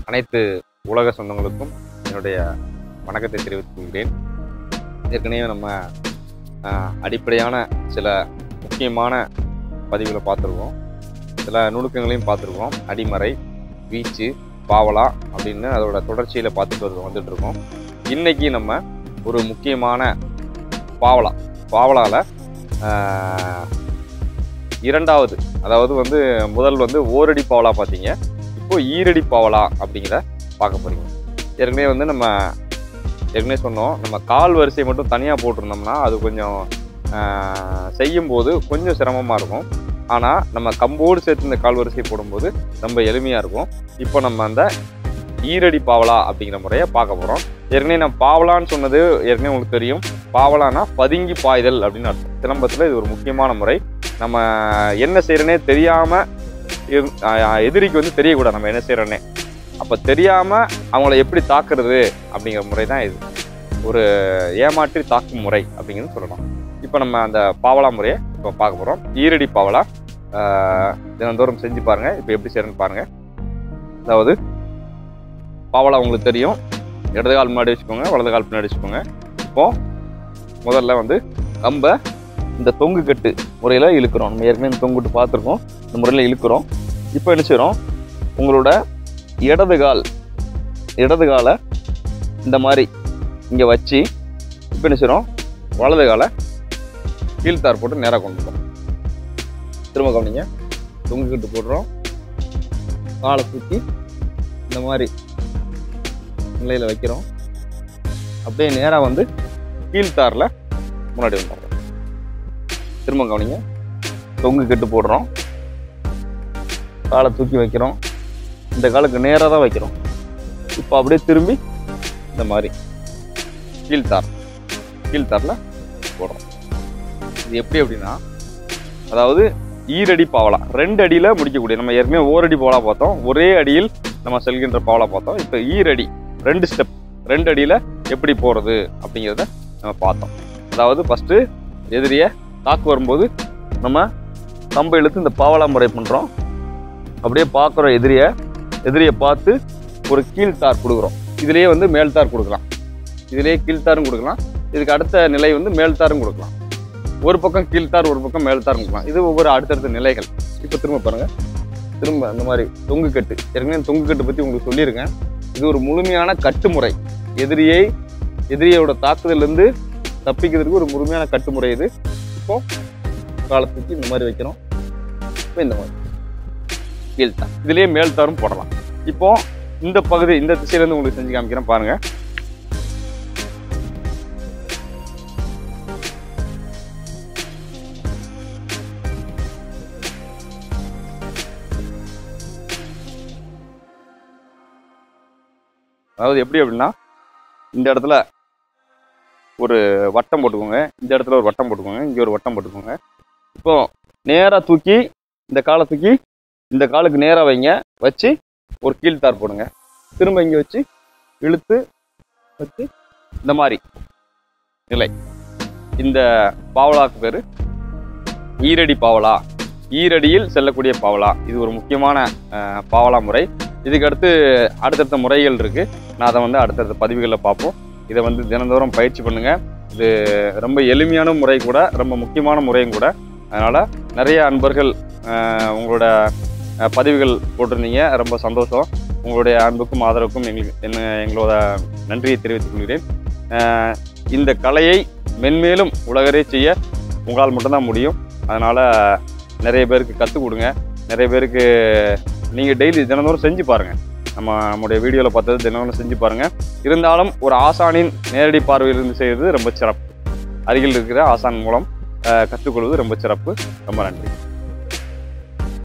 அனைத்து உலக சொந்தங்களுக்கும் என்னுடைய வணக்கத்தை தெரிவித்துக் கொள்கிறேன் ஏற்கனவே நம்ம ஆஹ், அடிப்படையான சில முக்கியமான பதிவுகளை பார்த்துருக்கோம் சில நுணுக்கங்களையும் பார்த்துருக்கோம் அடிமறை வீச்சு பாவலா அப்படின்னு அதோட தொடர்ச்சியில் பார்த்துட்டு வருவோம் வந்துட்டு இருக்கோம் இன்னைக்கு நம்ம ஒரு முக்கியமான பாவலா பாவலாவில் இரண்டாவது அதாவது வந்து முதல் வந்து ஓரடி பாவலா பார்த்தீங்க இப்போ ஈரடி பாவலா அப்படிங்கிற பார்க்க போறீங்க ஏற்கனவே வந்து நம்ம ஏற்கனவே சொன்னோம் நம்ம கால் வரிசை மட்டும் தனியாக போட்டிருந்தோம்னா அது கொஞ்சம் ஆஹ், செய்யும்போது கொஞ்சம் சிரமமாக இருக்கும் ஆனால் நம்ம கம்போடு சேர்த்து இந்த கால் வரிசை போடும்போது ரொம்ப எளிமையாக இருக்கும் இப்போ நம்ம அந்த ஈரடி பாவலா அப்படிங்கிற முறையை பார்க்க போகிறோம் ஏற்கனவே நான் பாவலான்னு சொன்னது ஏற்கனவே உங்களுக்கு தெரியும் பாவலானா பதுங்கி பாய்தல் அப்படின்னு அர்த்தம் சிலம்பத்தில் இது ஒரு முக்கியமான முறை நம்ம என்ன செய்யறனே தெரியாமல் எதிரிக்கு வந்து தெரியக்கூடாது நம்ம என்ன செய்யறோன்னே அப்போ தெரியாமல் அவங்கள எப்படி தாக்குறது அப்படிங்கிற முறை தான் இது ஒரு ஏமாற்றி தாக்கும் முறை அப்படிங்கிறது சொல்லலாம் இப்போ நம்ம அந்த பாவலா முறையை இப்போ பார்க்க போகிறோம் ஈரடி பாவலா ஆஹ், தினந்தோறும் செஞ்சு பாருங்கள் இப்போ எப்படி செய்யறேன்னு பாருங்கள் அதாவது பாவலா உங்களுக்கு தெரியும் இடது கால் முன்னாடி வச்சுக்கோங்க வலது கால் பின்னாடி வச்சுக்கோங்க இப்போ முதல்ல வந்து கம்பை இந்த தொங்கு கட்டு முறையில் இழுக்கிறோம் நம்ம ஏற்கனவே இந்த தொங்கு கட்டு பார்த்துருக்கோம் இந்த முறையில் இழுக்கிறோம் இப்போ என்ன செய்றோம் உங்களோட இடது கால் இடது காலை இந்த மாதிரி இங்கே வச்சு இப்போ என்ன செய்றோம் வலது காலை கீழ்த்தார் போட்டு நேராக கொண்டு போகிறோம் திரும்ப கவனிங்க தொங்கு கட்டு போடுறோம் காலை தூக்கி இந்த மாதிரி நிலையில் வைக்கிறோம் அப்படியே நேராக வந்து கீழ்த்தாரில் முன்னாடி வந்துடுறோம் திரும்ப கவனிங்க தொங்கு கட்டு போடுறோம் காலை தூக்கி வைக்கிறோம் இந்த காலுக்கு நேராக தான் வைக்கிறோம் இப்போ அப்படியே திரும்பி இந்த மாதிரி கீழ்த்தார் கீழ்த்தாரில் போடுறோம் இது எப்படி அப்படின்னா அதாவது ஈரடி பாவலா ரெண்டு அடியில் முடிக்கக்கூடிய நம்ம ஏற்கனவே ஓரடி பாவலா பார்த்தோம் ஒரே அடியில் நம்ம செல்கின்ற பாவலா பார்த்தோம் இப்போ ஈரடி ரெண்டு ஸ்டெப் ரெண்டு அடியில் எப்படி போகிறது அப்படிங்கிறத நம்ம பார்த்தோம் அதாவது ஃபஸ்ட்டு எதிரியை தாக்கு வரும்போது நம்ம கம்பை இழுத்து இந்த பாவலா முறை பண்ணுறோம் அப்படியே பார்க்குறோம் எதிரியை எதிரியை பார்த்து ஒரு கீழ்த்தார் கொடுக்குறோம் இதுலேயே வந்து மேல்தார் கொடுக்கலாம் இதுலேயே கீழ்த்தாரும் கொடுக்கலாம் இதுக்கு அடுத்த நிலை வந்து மேல்தாரும் கொடுக்கலாம் ஒரு பக்கம் கீழ்த்தார் ஒரு பக்கம் மேல்தாரும் கொடுக்கலாம் இது ஒவ்வொரு அடுத்தடுத்த நிலைகள் இப்போ திரும்ப பாருங்கள் திரும்ப அந்த மாதிரி தொங்கு கட்டு ஏற்கனவே தொங்கு கட்டு பற்றி உங்களுக்கு சொல்லியிருக்கேன் இது ஒரு முழுமையான கட்டுமுறை எதிரியை எதிரியோட தாக்குதலேருந்து தப்பிக்கிறதுக்கு ஒரு முழுமையான கட்டுமுறை இது இப்போ காலத்துக்கு இந்த மாதிரி வைக்கிறோம் இப்போ இந்த மாதிரி கீழ்த்தார் இதுலேயே மேல்தாரும் போடலாம் இப்போ இந்த பகுதி இந்த திசையிலேருந்து உங்களுக்கு செஞ்சு காமிக்கிறேன் பாருங்க அதாவது எப்படி அப்படின்னா இந்த இடத்துல ஒரு வட்டம் போட்டுக்கோங்க இந்த இடத்துல ஒரு வட்டம் போட்டுக்கோங்க இங்கே ஒரு வட்டம் போட்டுக்கோங்க இப்போ நேராக தூக்கி இந்த காலை தூக்கி இந்த காலுக்கு நேராக வைங்க வச்சு ஒரு கீழ்த்தார் போடுங்க திரும்ப இங்கே வச்சு இழுத்து வச்சு இந்த மாதிரி நிலை இந்த பாவலாக்கு பேர் ஈரடி பாவலா ஈரடியில் செல்லக்கூடிய பாவலா இது ஒரு முக்கியமான அஹ், பாவலா முறை இதுக்கு அடுத்து அடுத்தடுத்த முறைகள் இருக்கு நான் அதை வந்து அடுத்தடுத்த பதிவுகளில் பார்ப்போம் இதை வந்து தினந்தோறும் பயிற்சி பண்ணுங்க இது ரொம்ப எளிமையான முறை கூட ரொம்ப முக்கியமான முறையும் கூட அதனால நிறைய அன்பர்கள் அஹ், உங்களோட அஹ், பதிவுகள் போட்டிருந்தீங்க ரொம்ப சந்தோஷம் உங்களுடைய அன்புக்கும் ஆதரவுக்கும் எங்களுக்கு என்ன எங்களோட நன்றியை தெரிவித்துக் கொள்கிறேன் அஹ், இந்த கலையை மென்மேலும் உலகரே செய்ய உங்களால் மட்டும்தான் முடியும் அதனால் நிறைய பேருக்கு கற்றுக் கொடுங்க நிறைய பேருக்கு நீங்கள் டெய்லி தினந்தோறும் செஞ்சு பாருங்கள் நம்ம நம்முடைய வீடியோவில் பார்த்தது தினந்தோறும் செஞ்சு பாருங்கள் இருந்தாலும் ஒரு ஆசானின் நேரடி பார்வையிலிருந்து செய்கிறது ரொம்ப சிறப்பு அருகில் இருக்கிற ஆசான் மூலம் அஹ், கற்றுக்கொள்வது ரொம்ப சிறப்பு ரொம்ப நன்றி